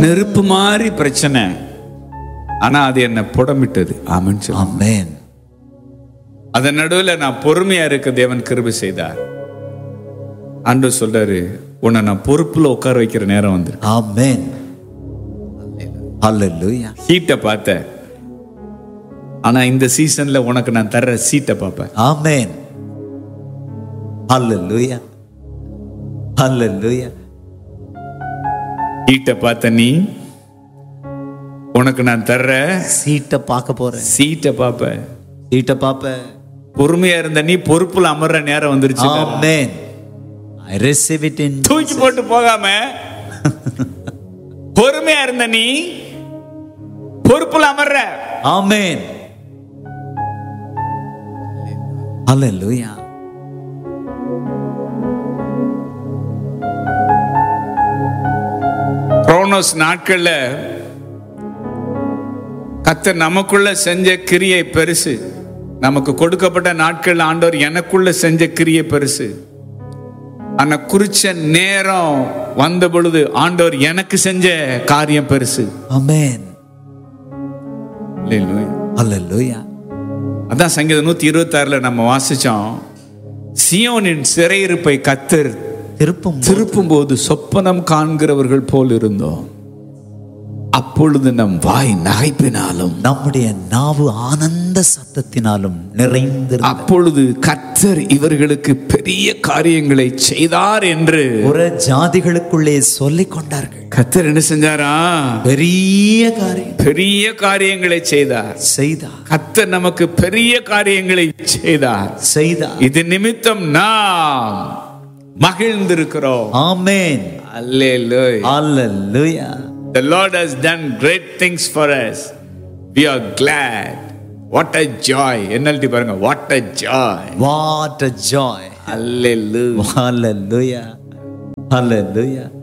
நெருப்பு மாதிரி பிரச்சனை ஆனா அது என்ன புடமிட்டது ஆமென்னு சொல்லு. Amen. அதன் நடுவுல நான் பொறுமையா இருக்க தேவன் கிருபை செய்தார் ஆண்டு சொல்றாரு உன்னை நான் பொறுப்புல உட்கார வைக்கிற நேரம் வந்து Amen. Hallelujah. ஹீட்டை பார்த்தேன் ஆனா இந்த சீசன்ல உனக்கு நான் தர்ற சீட்டை பார்ப்பேன் Amen. Hallelujah. Hallelujah. ஹீட்டை பார்த்த நீ உனக்கு நான் தர்ற சீட்டை பார்க்க போறேன் சீட்டை பார்ப்ப சீட்டை பார்ப்பேன் பொறுமையா இருந்த நீ பொறுப்புல அமர்ற நேரம் வந்துருச்சு Amen. I receive it in தூக்கி போட்டு போகாம பொறுமையா இருந்த நீ பொறுப்புல அமர்ற Amen. Hallelujah. குரோனோஸ் நாட்கள்ல கத்தர் நமக்குள்ள செஞ்ச கிரியை பெருசு நமக்கு கொடுக்கப்பட்ட நாட்கள் ஆண்டவர் எனக்குள்ள செஞ்ச கிரியை பெருசு ஆனா குறிச்ச நேரம் வந்த பொழுது ஆண்டவர் எனக்கு செஞ்ச காரியம் பெருசு Amen. Hallelujah. Hallelujah. அதான் சங்கீதம் நூத்தி இருபத்தி ஆறுல நம்ம வாசிச்சோம் சியோனின் சிறையிருப்பை கத்தர் திருப்பும் திருப்பும் போது சொப்பனம் காண்கிறவர்கள் போல் இருந்தோம் அப்பொழுது நம் வாய் நகைப்பினாலும் நம்முடைய நாவு ஆனந்த சத்தத்தினாலும் நிறைந்திருந்தது அப்பொழுது கர்த்தர் இவர்களுக்கு பெரிய காரியங்களை செய்தார் என்று புற ஜாதிகளுக்குள்ளே சொல்லிக் கொண்டார்கள் கர்த்தர் என்ன செஞ்சாரா பெரிய காரியம் பெரிய காரியங்களை செய்தார் செய்தார் கர்த்தர் நமக்கு பெரிய காரியங்களை செய்தார் செய்தார் இது நிமித்தம் நாம் மகிழ்ந்திருக்கிறோம் ஆமென் அல்லேலூயா Hallelujah. The Lord has done great things for us. We are glad. What a joy. NLT பாருங்க what a joy. What a joy. Hallelujah. Hallelujah. Hallelujah.